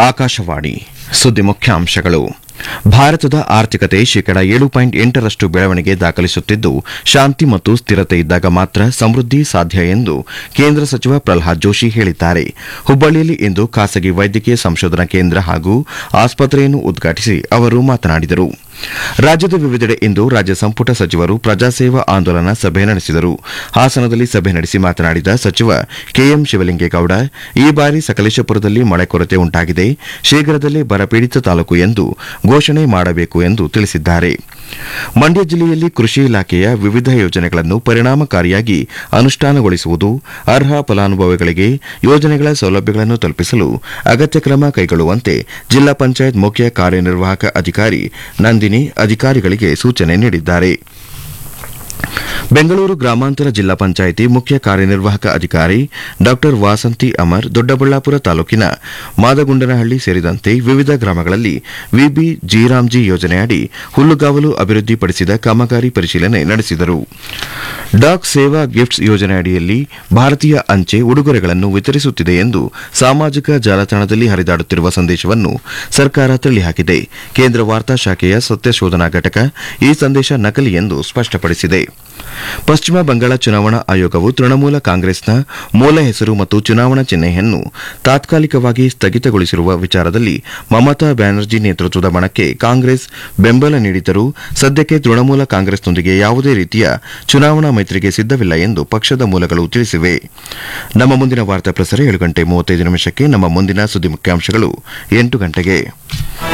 ಆಕಾಶವಾಣಿ ಸುದ್ದಿ ಮುಖ್ಯಾಂಶಗಳು ಭಾರತದ ಆರ್ಥಿಕತೆ ಶೇಕಡ ಏಳು ಪಾಯಿಂಟ್ ಎಂಟರಷ್ಟು ಬೆಳವಣಿಗೆ ದಾಖಲಿಸುತ್ತಿದ್ದು ಶಾಂತಿ ಮತ್ತು ಸ್ಥಿರತೆ ಇದ್ದಾಗ ಮಾತ್ರ ಸಮೃದ್ಧಿ ಸಾಧ್ಯ ಎಂದು ಕೇಂದ್ರ ಸಚಿವ ಪ್ರಲ್ಹಾದ್ ಜೋಶಿ ಹೇಳಿದ್ದಾರೆ ಹುಬ್ಬಳ್ಳಿಯಲ್ಲಿ ಇಂದು ಖಾಸಗಿ ವೈದ್ಯಕೀಯ ಸಂಶೋಧನಾ ಕೇಂದ್ರ ಹಾಗೂ ಆಸ್ಪತ್ರೆಯನ್ನು ಉದ್ಘಾಟಿಸಿ ಅವರು ಮಾತನಾಡಿದರು ರಾಜ್ಯದ ವಿವಿಧೆಡೆ ಇಂದು ರಾಜ್ಯ ಸಂಪುಟ ಸಚಿವರು ಪ್ರಜಾಸೇವಾ ಆಂದೋಲನ ಸಭೆ ನಡೆಸಿದರು ಹಾಸನದಲ್ಲಿ ಸಭೆ ನಡೆಸಿ ಮಾತನಾಡಿದ ಸಚಿವ ಕೆಎಂ ಶಿವಲಿಂಗೇಗೌಡ ಈ ಬಾರಿ ಸಕಲೇಶಪುರದಲ್ಲಿ ಮಳೆ ಕೊರತೆ ಉಂಟಾಗಿದೆ ಶೀಘ್ರದಲ್ಲೇ ಬರಪೀಡಿತ ತಾಲೂಕು ಎಂದು ಘೋಷಣೆ ಮಾಡಬೇಕು ಎಂದು ತಿಳಿಸಿದ್ದಾರೆ ಮಂಡ್ಯ ಜಿಲ್ಲೆಯಲ್ಲಿ ಕೃಷಿ ಇಲಾಖೆಯ ವಿವಿಧ ಯೋಜನೆಗಳನ್ನು ಪರಿಣಾಮಕಾರಿಯಾಗಿ ಅನುಷ್ಠಾನಗೊಳಿಸುವುದು ಅರ್ಹ ಫಲಾನುಭವಿಗಳಿಗೆ ಯೋಜನೆಗಳ ಸೌಲಭ್ಯಗಳನ್ನು ತಲುಪಿಸಲು ಅಗತ್ಯ ಕ್ರಮ ಕೈಗೊಳ್ಳುವಂತೆ ಜಿಲ್ಲಾ ಪಂಚಾಯತ್ ಮುಖ್ಯ ಕಾರ್ಯನಿರ್ವಾಹಕ ಅಧಿಕಾರಿ ನಂದಿನಿ ಅಧಿಕಾರಿಗಳಿಗೆ ಸೂಚನೆ ನೀಡಿದ್ದಾರೆ ಬೆಂಗಳೂರು ಗ್ರಾಮಾಂತರ ಜಿಲ್ಲಾ ಪಂಚಾಯಿತಿ ಮುಖ್ಯ ಕಾರ್ಯನಿರ್ವಾಹಕ ಅಧಿಕಾರಿ ಡಾ ವಾಸಂತಿ ಅಮರ್ ದೊಡ್ಡಬಳ್ಳಾಪುರ ತಾಲೂಕಿನ ಮಾದಗುಂಡನಹಳ್ಳಿ ಸೇರಿದಂತೆ ವಿವಿಧ ಗ್ರಾಮಗಳಲ್ಲಿ ವಿಬಿ ಜಿರಾಮ್ಜಿ ಯೋಜನೆಯಡಿ ಹುಲ್ಲುಗಾವಲು ಅಭಿವೃದ್ಧಿಪಡಿಸಿದ ಕಾಮಗಾರಿ ಪರಿಶೀಲನೆ ನಡೆಸಿದರು ಡಾಕ್ ಸೇವಾ ಗಿಫ್ಟ್ಸ್ ಯೋಜನೆಯಡಿಯಲ್ಲಿ ಭಾರತೀಯ ಅಂಚೆ ಉಡುಗೊರೆಗಳನ್ನು ವಿತರಿಸುತ್ತಿದೆ ಎಂದು ಸಾಮಾಜಿಕ ಜಾಲತಾಣದಲ್ಲಿ ಹರಿದಾಡುತ್ತಿರುವ ಸಂದೇಶವನ್ನು ಸರ್ಕಾರ ತಳ್ಳಿಹಾಕಿದೆ ಕೇಂದ್ರ ವಾರ್ತಾ ಶಾಖೆಯ ಸತ್ಯಶೋಧನಾ ಘಟಕ ಈ ಸಂದೇಶ ನಕಲಿ ಎಂದು ಸ್ಪಷ್ಟಪಡಿಸಿದೆ ಪಶ್ಚಿಮ ಬಂಗಾಳ ಚುನಾವಣಾ ಆಯೋಗವು ತೃಣಮೂಲ ಕಾಂಗ್ರೆಸ್ನ ಮೂಲ ಹೆಸರು ಮತ್ತು ಚುನಾವಣಾ ಚಿಹ್ನೆಯನ್ನು ತಾತ್ಕಾಲಿಕವಾಗಿ ಸ್ಥಗಿತಗೊಳಿಸಿರುವ ವಿಚಾರದಲ್ಲಿ ಮಮತಾ ಬ್ಯಾನರ್ಜಿ ನೇತೃತ್ವದ ಬಣಕ್ಕೆ ಕಾಂಗ್ರೆಸ್ ಬೆಂಬಲ ನೀಡಿದ್ದರೂ ಸದ್ಯಕ್ಕೆ ತೃಣಮೂಲ ಕಾಂಗ್ರೆಸ್ನೊಂದಿಗೆ ಯಾವುದೇ ರೀತಿಯ ಚುನಾವಣಾ ಮೈತ್ರಿಗೆ ಸಿದ್ದವಿಲ್ಲ ಎಂದು ಪಕ್ಷದ ಮೂಲಗಳು ತಿಳಿಸಿವೆ ನಮ್ಮ ಮುಂದಿನ ವಾರ್ತಾ ಪ್ರಸಾರ ಏಳು ಗಂಟೆ ಮೂವತ್ತೈದು ನಿಮಿಷಕ್ಕೆ ನಮ್ಮ ಮುಂದಿನ ಸುದ್ದಿ ಮುಖ್ಯಾಂಶಗಳು ಎಂಟು ಗಂಟೆಗೆ